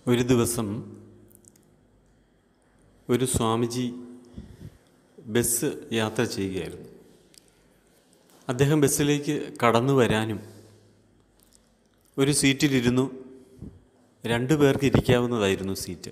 ഒരു ദിവസം ഒരു സ്വാമിജി ബസ് യാത്ര ചെയ്യുകയായിരുന്നു അദ്ദേഹം ബസ്സിലേക്ക് കടന്നു വരാനും ഒരു സീറ്റിലിരുന്നു രണ്ടു പേർക്ക് ഇരിക്കാവുന്നതായിരുന്നു സീറ്റ്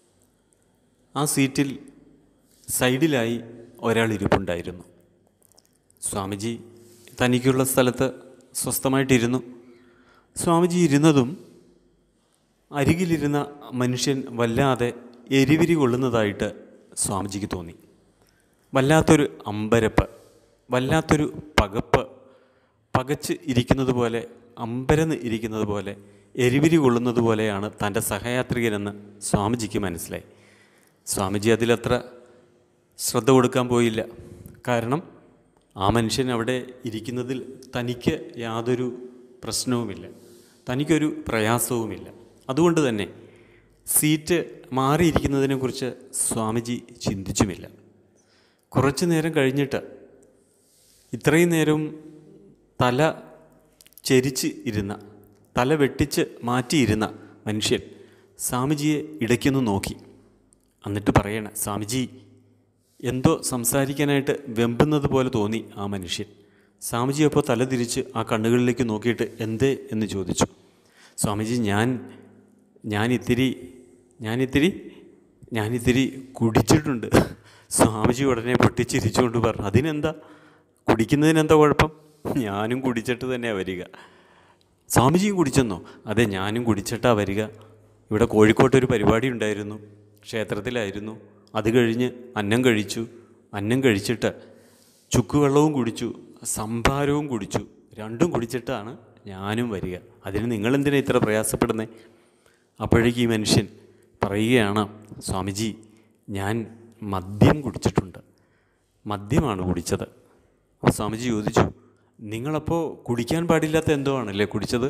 ആ സീറ്റിൽ സൈഡിലായി ഒരാൾ ഇരിപ്പുണ്ടായിരുന്നു സ്വാമിജി തനിക്കുള്ള സ്ഥലത്ത് സ്വസ്ഥമായിട്ടിരുന്നു സ്വാമിജി ഇരുന്നതും അരികിലിരുന്ന മനുഷ്യൻ വല്ലാതെ എരിവിരി കൊള്ളുന്നതായിട്ട് സ്വാമിജിക്ക് തോന്നി വല്ലാത്തൊരു അമ്പരപ്പ് വല്ലാത്തൊരു പകപ്പ് പകച്ച് ഇരിക്കുന്നത് പോലെ അമ്പരന്ന് ഇരിക്കുന്നത് പോലെ എരിവിരി കൊള്ളുന്നത് പോലെയാണ് തൻ്റെ സഹയാത്രികനെന്ന് സ്വാമിജിക്ക് മനസ്സിലായി സ്വാമിജി അതിലത്ര ശ്രദ്ധ കൊടുക്കാൻ പോയില്ല കാരണം ആ മനുഷ്യൻ അവിടെ ഇരിക്കുന്നതിൽ തനിക്ക് യാതൊരു പ്രശ്നവുമില്ല തനിക്കൊരു പ്രയാസവുമില്ല അതുകൊണ്ട് തന്നെ സീറ്റ് മാറിയിരിക്കുന്നതിനെക്കുറിച്ച് സ്വാമിജി ചിന്തിച്ചുമില്ല കുറച്ചു നേരം കഴിഞ്ഞിട്ട് ഇത്രയും നേരം തല ചെരിച്ച് ഇരുന്ന തല വെട്ടിച്ച് മാറ്റിയിരുന്ന മനുഷ്യൻ സ്വാമിജിയെ ഇടയ്ക്കൊന്ന് നോക്കി എന്നിട്ട് പറയണ സ്വാമിജി എന്തോ സംസാരിക്കാനായിട്ട് വെമ്പുന്നത് പോലെ തോന്നി ആ മനുഷ്യൻ സ്വാമിജി അപ്പോൾ തല തിരിച്ച് ആ കണ്ണുകളിലേക്ക് നോക്കിയിട്ട് എന്തേ എന്ന് ചോദിച്ചു സ്വാമിജി ഞാൻ ഞാനിത്തിരി ഞാനിത്തിരി ഞാനിത്തിരി കുടിച്ചിട്ടുണ്ട് സ്വാമിജി ഉടനെ പൊട്ടിച്ചിരിച്ചുകൊണ്ട് പറഞ്ഞു അതിനെന്താ കുടിക്കുന്നതിനെന്താ കുഴപ്പം ഞാനും കുടിച്ചിട്ട് തന്നെയാണ് വരിക സ്വാമിജിയും കുടിച്ചെന്നോ അതെ ഞാനും കുടിച്ചിട്ടാ വരിക ഇവിടെ കോഴിക്കോട്ട് ഒരു പരിപാടി ഉണ്ടായിരുന്നു ക്ഷേത്രത്തിലായിരുന്നു അത് കഴിഞ്ഞ് അന്നം കഴിച്ചു അന്നം കഴിച്ചിട്ട് ചുക്കുവെള്ളവും കുടിച്ചു സംഭാരവും കുടിച്ചു രണ്ടും കുടിച്ചിട്ടാണ് ഞാനും വരിക അതിന് നിങ്ങളെന്തിനാ ഇത്ര പ്രയാസപ്പെടുന്നത് അപ്പോഴേക്ക് ഈ മനുഷ്യൻ പറയുകയാണ് സ്വാമിജി ഞാൻ മദ്യം കുടിച്ചിട്ടുണ്ട് മദ്യമാണ് കുടിച്ചത് അപ്പോൾ സ്വാമിജി ചോദിച്ചു നിങ്ങളപ്പോൾ കുടിക്കാൻ പാടില്ലാത്ത എന്തോ ആണല്ലേ കുടിച്ചത്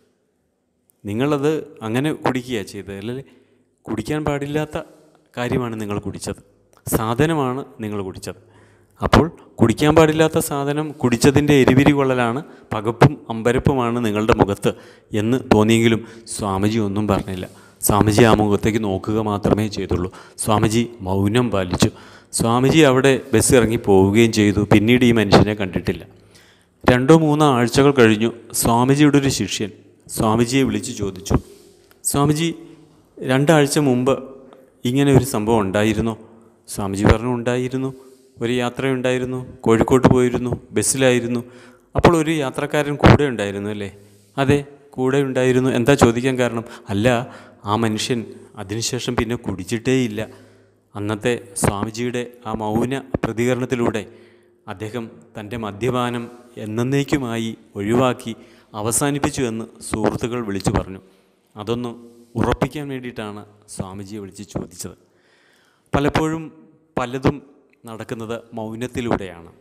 നിങ്ങളത് അങ്ങനെ കുടിക്കുക ചെയ്തത് അല്ലേ കുടിക്കാൻ പാടില്ലാത്ത കാര്യമാണ് നിങ്ങൾ കുടിച്ചത് സാധനമാണ് നിങ്ങൾ കുടിച്ചത് അപ്പോൾ കുടിക്കാൻ പാടില്ലാത്ത സാധനം കുടിച്ചതിൻ്റെ എരിവിരി കൊള്ളലാണ് പകപ്പും അമ്പരപ്പുമാണ് നിങ്ങളുടെ മുഖത്ത് എന്ന് തോന്നിയെങ്കിലും സ്വാമിജി ഒന്നും പറഞ്ഞില്ല സ്വാമിജി ആ മുഖത്തേക്ക് നോക്കുക മാത്രമേ ചെയ്തുള്ളൂ സ്വാമിജി മൗനം പാലിച്ചു സ്വാമിജി അവിടെ ബസ് ഇറങ്ങി പോവുകയും ചെയ്തു പിന്നീട് ഈ മനുഷ്യനെ കണ്ടിട്ടില്ല രണ്ടോ മൂന്നോ ആഴ്ചകൾ കഴിഞ്ഞു സ്വാമിജിയുടെ ഒരു ശിഷ്യൻ സ്വാമിജിയെ വിളിച്ച് ചോദിച്ചു സ്വാമിജി രണ്ടാഴ്ച മുമ്പ് ഇങ്ങനെ ഒരു സംഭവം ഉണ്ടായിരുന്നോ സ്വാമിജി പറഞ്ഞു ഉണ്ടായിരുന്നു ഒരു യാത്രയുണ്ടായിരുന്നു കോഴിക്കോട്ട് പോയിരുന്നു ബസ്സിലായിരുന്നു അപ്പോൾ ഒരു യാത്രക്കാരൻ കൂടെ ഉണ്ടായിരുന്നു അല്ലേ അതെ കൂടെ ഉണ്ടായിരുന്നു എന്താ ചോദിക്കാൻ കാരണം അല്ല ആ മനുഷ്യൻ അതിനുശേഷം പിന്നെ കുടിച്ചിട്ടേയില്ല അന്നത്തെ സ്വാമിജിയുടെ ആ മൗന പ്രതികരണത്തിലൂടെ അദ്ദേഹം തൻ്റെ മദ്യപാനം എന്നേക്കുമായി ഒഴിവാക്കി അവസാനിപ്പിച്ചു എന്ന് സുഹൃത്തുക്കൾ വിളിച്ചു പറഞ്ഞു അതൊന്ന് ഉറപ്പിക്കാൻ വേണ്ടിയിട്ടാണ് സ്വാമിജിയെ വിളിച്ച് ചോദിച്ചത് പലപ്പോഴും പലതും നടക്കുന്നത് മൗനത്തിലൂടെയാണ്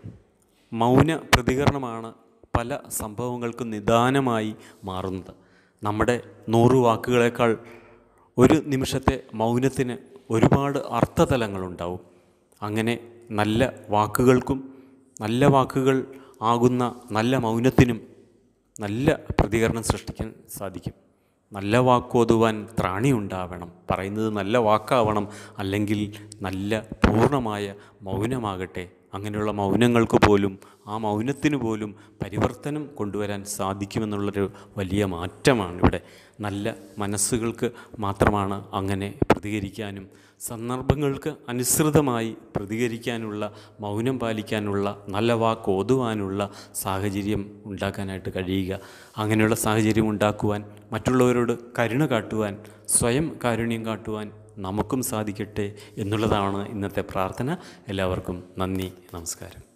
മൗന പ്രതികരണമാണ് പല സംഭവങ്ങൾക്കും നിദാനമായി മാറുന്നത് നമ്മുടെ നൂറ് വാക്കുകളേക്കാൾ ഒരു നിമിഷത്തെ മൗനത്തിന് ഒരുപാട് അർത്ഥതലങ്ങളുണ്ടാവും അങ്ങനെ നല്ല വാക്കുകൾക്കും നല്ല വാക്കുകൾ ആകുന്ന നല്ല മൗനത്തിനും നല്ല പ്രതികരണം സൃഷ്ടിക്കാൻ സാധിക്കും നല്ല വാക്കോതുവാൻ ത്രാണിയുണ്ടാവണം പറയുന്നത് നല്ല വാക്കാവണം അല്ലെങ്കിൽ നല്ല പൂർണ്ണമായ മൗനമാകട്ടെ അങ്ങനെയുള്ള മൗനങ്ങൾക്ക് പോലും ആ മൗനത്തിന് പോലും പരിവർത്തനം കൊണ്ടുവരാൻ സാധിക്കുമെന്നുള്ളൊരു വലിയ മാറ്റമാണ് ഇവിടെ നല്ല മനസ്സുകൾക്ക് മാത്രമാണ് അങ്ങനെ പ്രതികരിക്കാനും സന്ദർഭങ്ങൾക്ക് അനുസൃതമായി പ്രതികരിക്കാനുള്ള മൗനം പാലിക്കാനുള്ള നല്ല വാക്ക് ഓതുവാനുള്ള സാഹചര്യം ഉണ്ടാക്കാനായിട്ട് കഴിയുക അങ്ങനെയുള്ള സാഹചര്യം ഉണ്ടാക്കുവാൻ മറ്റുള്ളവരോട് കരുണ കാട്ടുവാൻ സ്വയം കാരുണ്യം കാട്ടുവാൻ നമുക്കും സാധിക്കട്ടെ എന്നുള്ളതാണ് ഇന്നത്തെ പ്രാർത്ഥന എല്ലാവർക്കും നന്ദി നമസ്കാരം